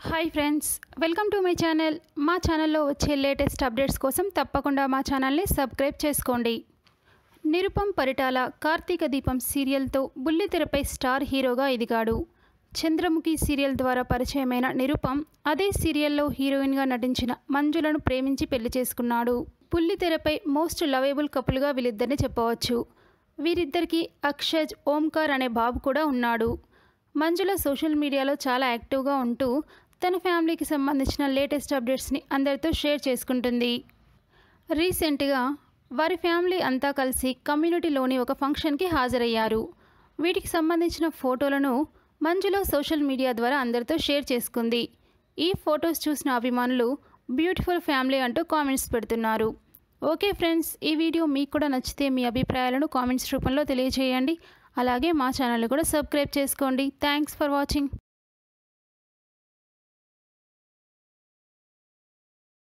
hi friends welcome to my channel మా ఛానల్లో వచ్చే లేటెస్ట్ అప్డేట్స్ కోసం తప్పకుండా మా ఛానల్ని సబ్స్క్రైబ్ చేసుకోండి నిరుపం పరిటాల కార్తీక దీపం సీరియల్తో బుల్లితెరపై స్టార్ హీరోగా ఎదిగాడు చంద్రముఖి సీరియల్ ద్వారా పరిచయమైన నిరుపం అదే సీరియల్లో హీరోయిన్గా నటించిన మంజులను ప్రేమించి పెళ్లి చేసుకున్నాడు బుల్లితెరపై మోస్ట్ లవేబుల్ కపుల్గా వీళ్ళిద్దరిని చెప్పవచ్చు వీరిద్దరికీ అక్షజ్ ఓంకార్ అనే బాబు కూడా ఉన్నాడు మంజుల సోషల్ మీడియాలో చాలా యాక్టివ్గా ఉంటూ తన ఫ్యామిలీకి సంబంధించిన లేటెస్ట్ అప్డేట్స్ని అందరితో షేర్ చేసుకుంటుంది రీసెంట్గా వారి ఫ్యామిలీ అంతా కలిసి కమ్యూనిటీలోని ఒక ఫంక్షన్కి హాజరయ్యారు వీటికి సంబంధించిన ఫోటోలను మంజుల సోషల్ మీడియా ద్వారా అందరితో షేర్ చేసుకుంది ఈ ఫొటోస్ చూసిన అభిమానులు బ్యూటిఫుల్ ఫ్యామిలీ అంటూ కామెంట్స్ పెడుతున్నారు ఓకే ఫ్రెండ్స్ ఈ వీడియో మీకు కూడా నచ్చితే మీ అభిప్రాయాలను కామెంట్స్ రూపంలో తెలియజేయండి అలాగే మా ఛానల్ని కూడా సబ్స్క్రైబ్ చేసుకోండి థ్యాంక్స్ ఫర్ వాచింగ్